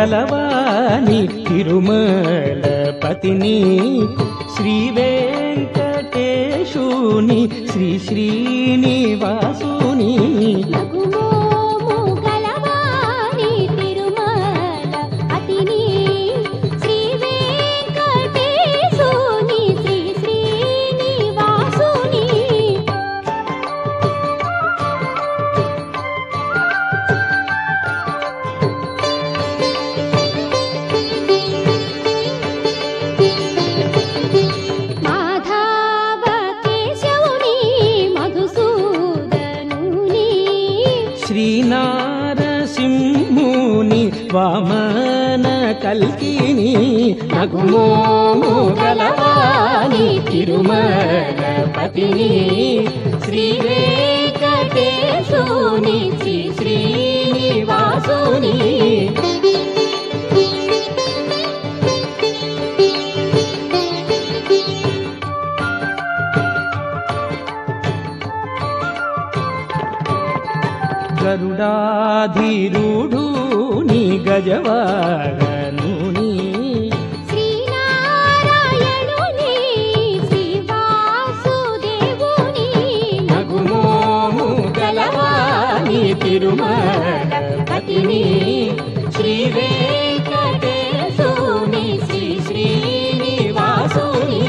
గలవాని తిరుమల పతిని శ్రీ వెంకటేశుని శ్రీ శ్రీనివాసుని నగుమోము గలవాని తిరుమల అతిని శ్రీ వెంకటేశుని శ్రీ శ్రీనివాసుని మాధవ కేశవుని మధుసూదనుని శ్రీనారసింహుని వామన కల్కిని నగుమోము గలవాని తిరుమల పతిని శ్రీ వెంకటేశుని శ్రీ శ్రీనివాసుని గరుడాధిరుడు నీ గజవాగనుని శ్రీనారాయణుని శ్రీ వాసుదేవుని నగుమోము గలవాని తిరుమల పతిని శ్రీ వెంకటేశుని శ్రీ శ్రీనివాసుని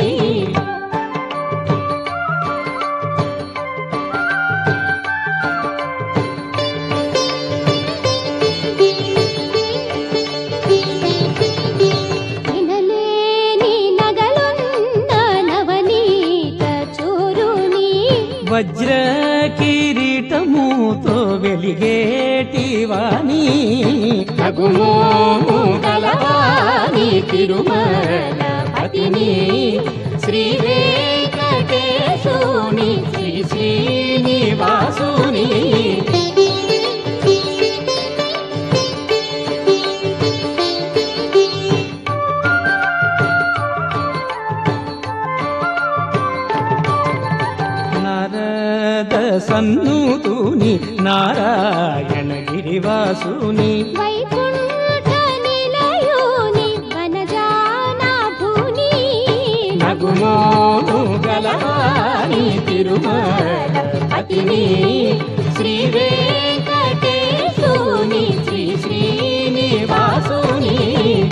వినలేని నగలున్న నవనీత చూరుని వజ్ర కిరీటముతో వెలిగేటి వాణి నగుమోము గలవాని తిరుమల పతిని శ్రీ వెంకటేశుని శ్రీ శ్రీనివాసుని నరద సన్నుతుని నారాయణ గిరివాసుని వైకుంఠ నిలయోని వనజానాభుని నగుమోము గలవాని తిరుమల పతిని శ్రీ వెంకటేశుని శ్రీ శ్రీనివాసుని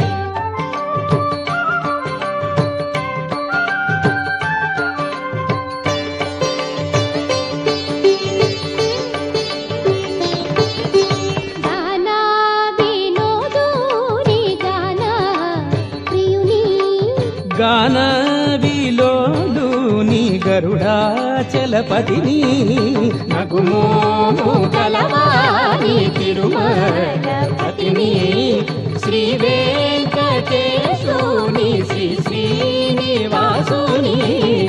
గాన వినోదూని గాన ప్రియుని గాన విలోలుని గరుడాచలపతిని నగుమోము గలవాని తిరుమల పతిని శ్రీ వెంకటేశుని శ్రీ శ్రీనివాసుని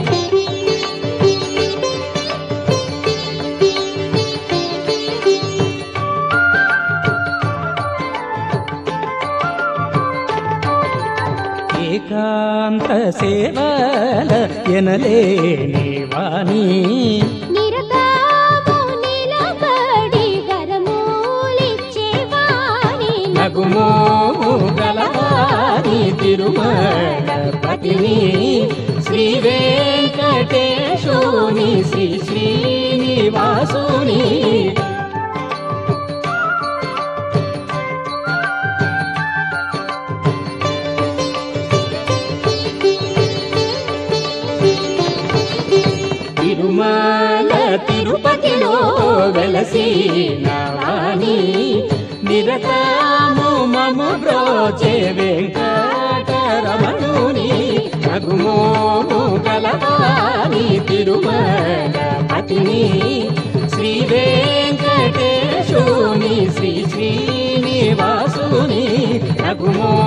ఏకాంత సేవల ఎనలేని వాణి నిరతాము నిలబడి వరమూలిచ్చేవాని నగుమోము గలవాని తిరుమల పతిని శ్రీ వెంకటేశుని శ్రీ శ్రీనివాసుని తిరుమల తిరుపతిలో వెలసిన వాణి నిరతము మము బ్రోచే వెంకటరమణుని నగుమోము గలవాని తిరుమల పతిని శ్రీ వెంకటేశుని శ్రీ శ్రీనివాసుని నగుమో